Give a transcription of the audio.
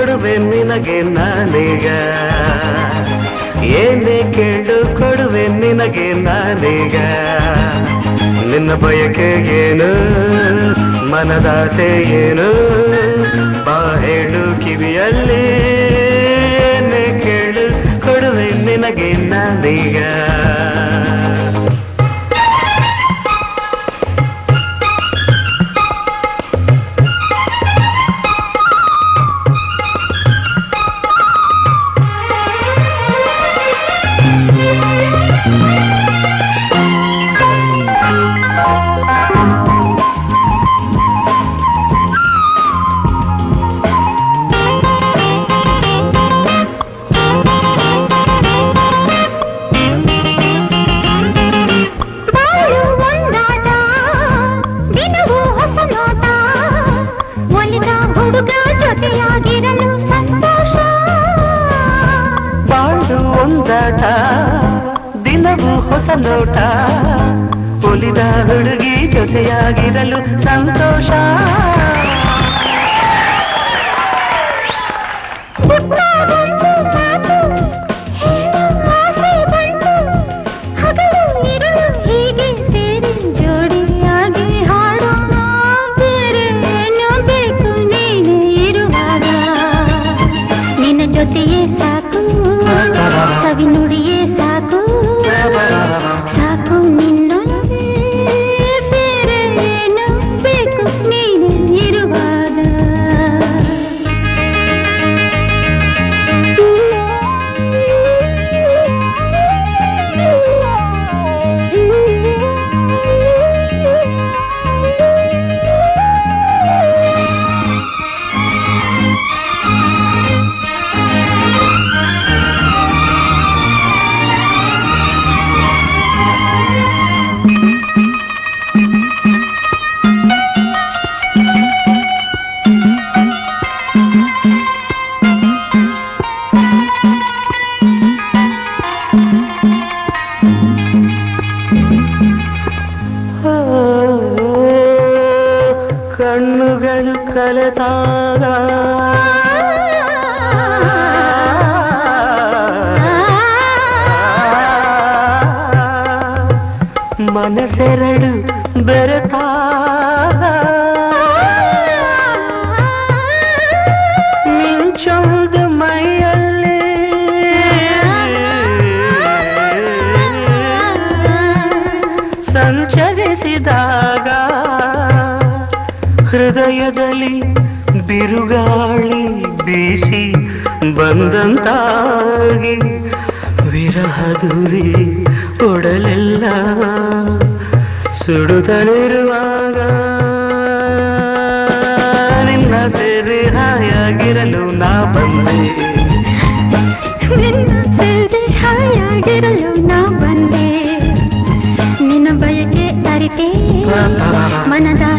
ಕೊಡುವೆ ನಿನಗೆ ನಾನೀಗ ಏನೇ ಕೇಳು ಕೊಡುವೆ ನಿನಗೆ ನಾನೀಗ ನಿನ್ನ ಬಯಕೆ ಏನು ಮನದಾಸೆ ಏನು ಬಾ ಹೇಳು ಕಿವಿಯಲ್ಲಿ ಏನೇ ಕೇಳು ಕೊಡುವೆ ನಿನಗೆ ನಾನೀಗ ಬಾಳು ಒಂದಾಟ ದಿನವೂ ಹೊಸ ನೋಟ ಒಲಿದ ಹುಡುಗ ಜೊತೆಯಾಗಿರಲು ಸಂತೋಷ ಬಾಳು ಒಂದಾಟ ದಿನವೂ ಹೊಸ ನೋಟ ಒಲಿದ ಹುಡುಗಿ ಜೊತೆಯಾಗಿರಲು ಸಂತೋಷ ಪುಟ್ಟ ಒಂದು ಮಾತು ಹೇಳೋ ಆಸೆ ಬಂತು ಹಗಲು ಇರುಳು ಹೀಗೆ ಸೇರಿ ಜೋಡಿಯಾಗಿ ಹಾಡೋಣ ಬೇರೆ ಏನು ಬೇಕು ನೀನು ಇರುವಾಗ ನಿನ್ನ ಜೊತೆಯೇ ಸಾಕು ಸವಿ ನುಡಿಯೇ ಸಾಕು ಸಾಕು ನಿನ್ನೊಳಗೆ ಬೇರೆ ಏನು ಬೇಕು ನೀನು ಇರುವಾಗ ಓ, ಕಣ್ಣುಗಳು ಕಲೆತಾಗ ಮನಸ್ಸೆರಡು ಬೆರೆತಾಗ ಮಿಂಚೊಂದು ಮೈಯಲ್ಲಿ ಸಂಚರಿಸಿದಾಗ ಹೃದಯದಲ್ಲಿ ಬಿರುಗಾಳಿ ಬೀಸಿ ಬಂದಂತಾಗಿ ವಿರಹದುರಿ ಒಡಲೆಲ್ಲ ಸುಡುತ್ತಲಿರುವಾಗ ನಿನ್ನ ಸೇರಿ ಹಾಯಾಗಿರಲು ನಾ ಬಂದೆ ನಿನ್ನ ಸೇರಿ ಹಾಯಾಗಿರಲು ನಾ ಬಂದೆ ನಿನ್ನ ಬಯಕೆ ಅರಿತೆ ಮನದ